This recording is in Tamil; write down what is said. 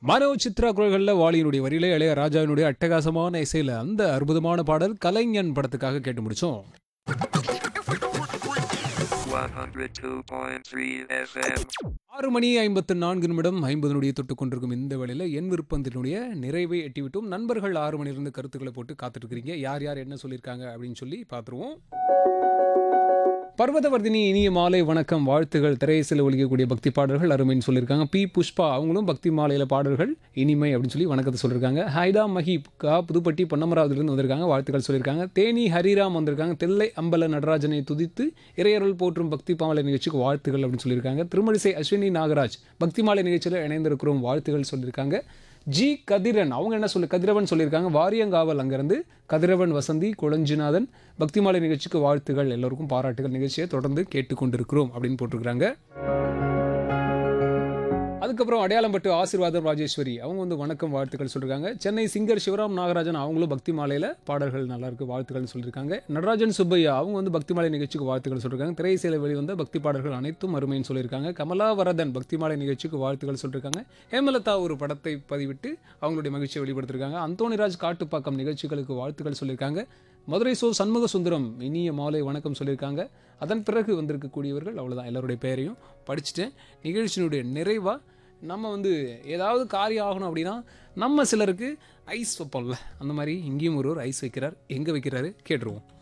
மனோ சித்ரா குரல்களில் வாலியினுடைய வரியில இளைய ராஜாவினுடைய அட்டகாசமான இசையில அந்த அற்புதமான பாடல் கலைஞன் படத்துக்காக கேட்டு முடிச்சோம் 102.3 FM. ஆறு மணி ஐம்பத்து நான்கு நிமிடம் ஐம்பது நொடியை தொட்டு கொண்டிருக்கும் இந்த வேளையில் என் விருப்பத்தினுடைய நிறைவை எட்டிவிட்டோம் நண்பர்கள் ஆறு மணிலிருந்து கருத்துக்களை போட்டு காத்துட்டு இருக்கிறீங்க யார் யார் என்ன சொல்லியிருக்காங்க அப்படின்னு சொல்லி பார்த்துருவோம் பர்வதவர்தினி இனிய மாலை வணக்கம் வாழ்த்துகள் திரையிசில் ஒழிக்கக்கூடிய பக்தி பாடல்கள் அருமைன்னு சொல்லியிருக்காங்க பி புஷ்பா அவங்களும் பக்தி மாலையில் பாடல்கள் இனிமை அப்படின்னு சொல்லி வணக்கத்தை சொல்லியிருக்காங்க ஹைதா மஹீப் கா புதுப்பட்டி பொன்னமராவதிலிருந்து வந்திருக்காங்க வாழ்த்துக்கள் சொல்லியிருக்காங்க தேனி ஹரிராம் வந்திருக்காங்க தில்லை அம்பல நடராஜனை துதித்து இறையருள் போற்றும் பக்தி மாலை நிகழ்ச்சிக்கு வாழ்த்துகள் அப்படின்னு சொல்லியிருக்காங்க திருமழிசை அஸ்வினி நாகராஜ் பக்தி மாலை நிகழ்ச்சியில் இணைந்திருக்கிறோம் வாழ்த்துகள் சொல்லியிருக்காங்க ஜி கதிரன் அவங்க என்ன சொல்லி கதிரவன் சொல்லியிருக்காங்க வாரியங்காவல் அங்கேருந்து கதிரவன் வசந்தி குளஞ்சிநாதன் பக்திமாலை நிகழ்ச்சிக்கு வாழ்த்துகள் எல்லோருக்கும் பாராட்டுகள் நிகழ்ச்சியை தொடர்ந்து கேட்டுக்கொண்டிருக்கிறோம் அப்படின்னு போட்டிருக்கிறாங்க அதுக்கப்புறம் அடையாளம்பட்டு ஆசீர்வாதம் ராஜேஸ்வரி அவங்க வந்து வணக்கம் வாழ்த்துக்கள் சொல்லியிருக்காங்க சென்னை சிங்கர் சிவராம் நாகராஜன் அவங்களும் பக்தி மாலையில் பாடல்கள் நல்லா இருக்கு வாழ்த்துக்கள்னு சொல்லியிருக்காங்க நடராஜன் சுப்பையா அவங்க வந்து பக்தி மாலை நிகழ்ச்சிக்கு வாழ்த்துக்கள் சொல்லியிருக்காங்க திரைசேலை வெளிவந்த பக்தி பாடல்கள் அனைத்தும் அருமைன்னு சொல்லியிருக்காங்க கமலா வரதன் பக்தி மாலை நிகழ்ச்சிக்கு வாழ்த்துக்கள் சொல்லியிருக்காங்க ஹேமலதா ஒரு படத்தை பதிவிட்டு அவங்களுடைய மகிழ்ச்சியை வெளிப்படுத்திருக்காங்க அந்தோணிராஜ் காட்டுப்பாக்கம் நிகழ்ச்சிகளுக்கு வாழ்த்துக்கள் சொல்லியிருக்காங்க மதுரை சோ சண்முக சுந்தரம் இனிய மாலை வணக்கம் சொல்லியிருக்காங்க அதன் பிறகு வந்திருக்கக்கூடியவர்கள் அவ்வளோதான் எல்லாருடைய பெயரையும் படிச்சுட்டேன் நிகழ்ச்சியினுடைய நிறைவாக நம்ம வந்து ஏதாவது காரியம் ஆகணும் அப்படின்னா நம்ம சிலருக்கு ஐஸ் வைப்போம்ல அந்த மாதிரி இங்கேயும் ஒருவர் ஐஸ் வைக்கிறார் எங்கே வைக்கிறாரு கேட்டுருவோம்